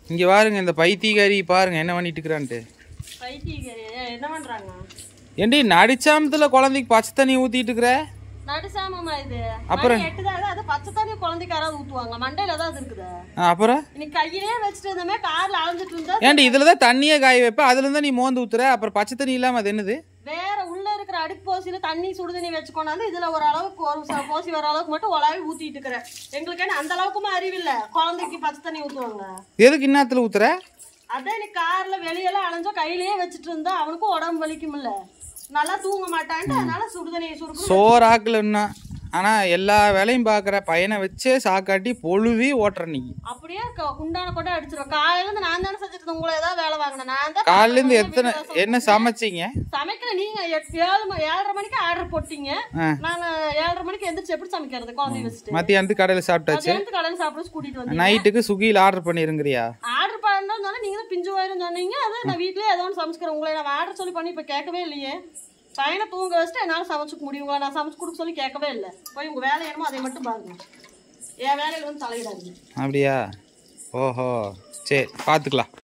இங்கே பாருங்க இந்த பைத்தியக்காரி பாருங்க என்ன பண்ணிட்டு இருக்கிறான்ட்டு பைத்தியக்காரி ஏன் என்ன பண்றாங்க ஏண்டி நடிச்சாமத்தில் குழந்தைக்கு பச்சை தண்ணி ஊற்றிட்டு இருக்கிற நடுசாமமா இது அப்புறம்? மணி எட்டுதான் அது பச்சை தண்ணி குழந்தைக்கு யாராவது ஊத்துவாங்க மண்டையில தான் அது இருக்குது ஆ, அப்புறம் இன்னைக்கு கையிலே வச்சுட்டு இருந்தமே கார்ல அலைஞ்சிட்டு இருந்தா ஏண்டி இதில் தான் தண்ணியே காய வைப்ப அதுல இருந்தா நீ மோந்து ஊத்துற அப்புறம் பச்சை தண்ணி இல்லாமல் அது என்னது வேற உள்ள இருக்கிற அடுப்பு போசியில தண்ணி சுடு தண்ணி வச்சு கொண்டாந்து இதுல ஒரு அளவுக்கு ஒரு ச- போசி வர அளவுக்கு மட்டும் உலாவி ஊத்திட்டு இருக்கிறேன் எங்களுக்கு என்ன அந்த அளவுக்குமே அறிவில்ல குழந்தைக்கு பச்சை தண்ணி ஊத்துவாங்க எதுக்கு இன்னத்துல ஊத்துற அதான் இன்னைக்கு கார்ல வெளியெல்லாம் அலைஞ்சோ கையிலேயே வச்சுட்டு இருந்தா அவனுக்கும் உடம்பு வலிக்கும்ல நல்லா தூங்க மாட்டான்ட்டு அதனால சுடு தண்ணி சுடு சோறாக்கலன்னா ஆனால் எல்லா வேலையும் பார்க்குற பையனை வச்சே சாக்காட்டி பொழுவி ஓட்டுற நீ அப்படியே க- குண்டான கொண்டா அடிச்சிருவேன் காலையில இருந்து நான் தானே செஞ்சுட்டு இருந்தேன் உங்களை ஏதாவது வேலை வாங்கினேன் நான் தான் காலையிலேருந்து எத்தனை என்ன சமைச்சீங்க சமைக்கல நீங்க எட்- ஏழு ம- ஏழரை மணிக்கு ஆர்டர் போட்டீங்க ஆ. நான் ஏழரை மணிக்கு எந்திரிச்சு எப்படி சமைக்கிறது குழந்தைய வச்சுட்டு மத்தியானத்துக்கு கடையில் சாப்பிட்டாச்சு மதியானத்து கடையில் சாப்பிட கூட்டிட்டு வந்தீங்க நைட்டுக்கு சுகியில் ஆர்டர் பண்ணிருங்கிறியா ஆர்டர் பண்ணணும்னு சொன்னா நீங்க தான் பிஞ்சு வயிறுன்னு சொன்னீங்க அதை நான் வீட்லயே ஏதோ ஒன்று சமைச்சுக்கிறேன் உங்களை நான் ஆர்டர் சொல்லி பண்ணி இப்போ கேட்கவே இல்லையே பையனை தூங்க வச்சுட்டு என்னால் சமைச்சுக்க முடியும் உங்களை நான் சமைச்சு கொடுக்க சொல்லி கேட்கவே இல்லை போய் உங்க வேலை என்னமோ அதை மட்டும் பாருங்க என் வேலையில வந்து தலையிடாதீங்க அப்படியா ஓஹோ சரி பார்த்துக்கலாம்